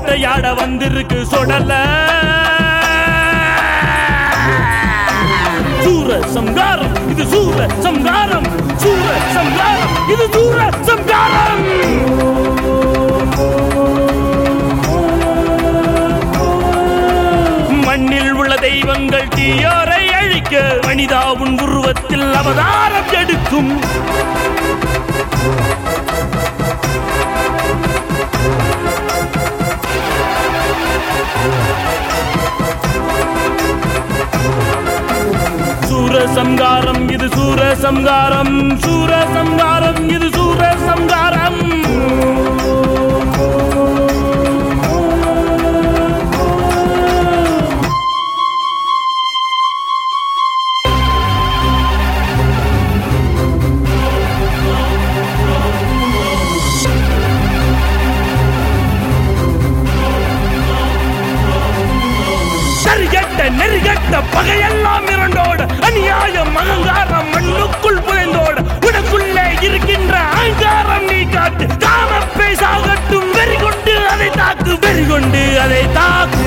வேட்டையாட வந்திருக்கு சொடல சூர சம்காரம் இது சூர சம்காரம் சூர சம்காரம் இது சூர சம்காரம் மண்ணில் உள்ள தெய்வங்கள் தீயோரை அழிக்க மனிதா உன் உருவத்தில் அவதாரம் எடுக்கும் சூர சம்காரம் இது சூர சம்காரம் சூர சம்காரம் இது சூர சம்காரம் சரிகட்ட நெறிகட்ட பகையெல்லாம் இரண்டோட அநியாயம் அகங்காரம் மண்ணுக்குள் புதைந்தோட உனக்குள்ளே இருக்கின்ற அகங்காரம் நீ காட்டு காமப்பை சாகட்டும் வெறி கொண்டு அதை தாக்கு வெறி கொண்டு அதை தாக்கு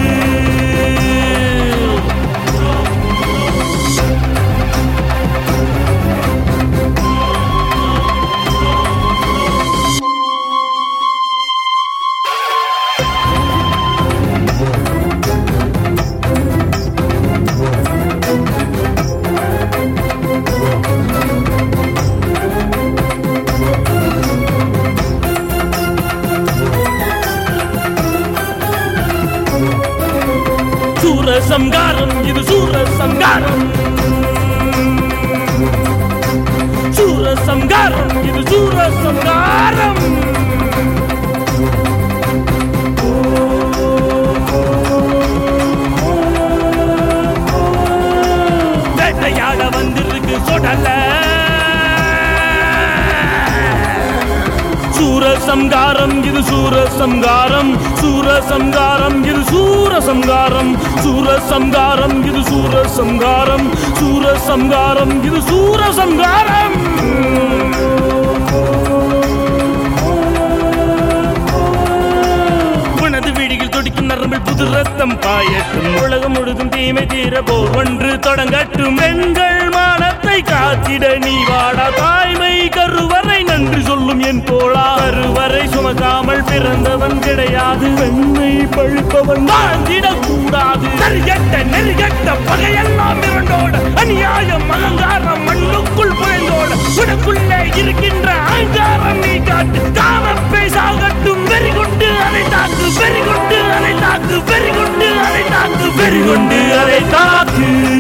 சூர சம்காரம் இது சூர சம்காரம் சூர சம்காரம் இது சூர சம்காரம் வேட்டையாட வந்திருக்கு சொடல சூர சம்காரம் இது சூர சம்காரம் சூர சம்காரம் இது சூர சம்காரம் சூர சம்காரம் இது சூர சம்காரம் சூர சம்காரம் இது சூர சம்காரம் உனது விழியில் துடிக்கும் நரம்பில் புது ரத்தம் பாயட்டும் உலகம் முழுதும் தீமை தீர போர் ஒன்று தொடங்கட்டும் பெண்கள் மானத்தை காத்திட நீ வாடா தாய்மை கருவறை நன்றி சொல்லும் என் தோழா கருவறை சுமக்காமல் பிறந்தவன் கிடையாது பெண்ணை பழிப்பவன் வாழ்ந்திடக் கூடாது நெறிகட்ட நெறிகட்ட பகையெல்லாம் இரண்டோட அநியாயம் அகங்காரம் மண்ணுக்குள் புழைந்தோட உனக்குள்ளே இருக்கின்ற அகங்காரம் நீ காட்டு காமப்பை சாகட்டும் வெறி கொண்டு அதை தாக்கு வெறி கொண்டு அதை தாக்கு வெறி கொண்டு அதை தாக்கு வெறி கொண்டு அதை தாக்கு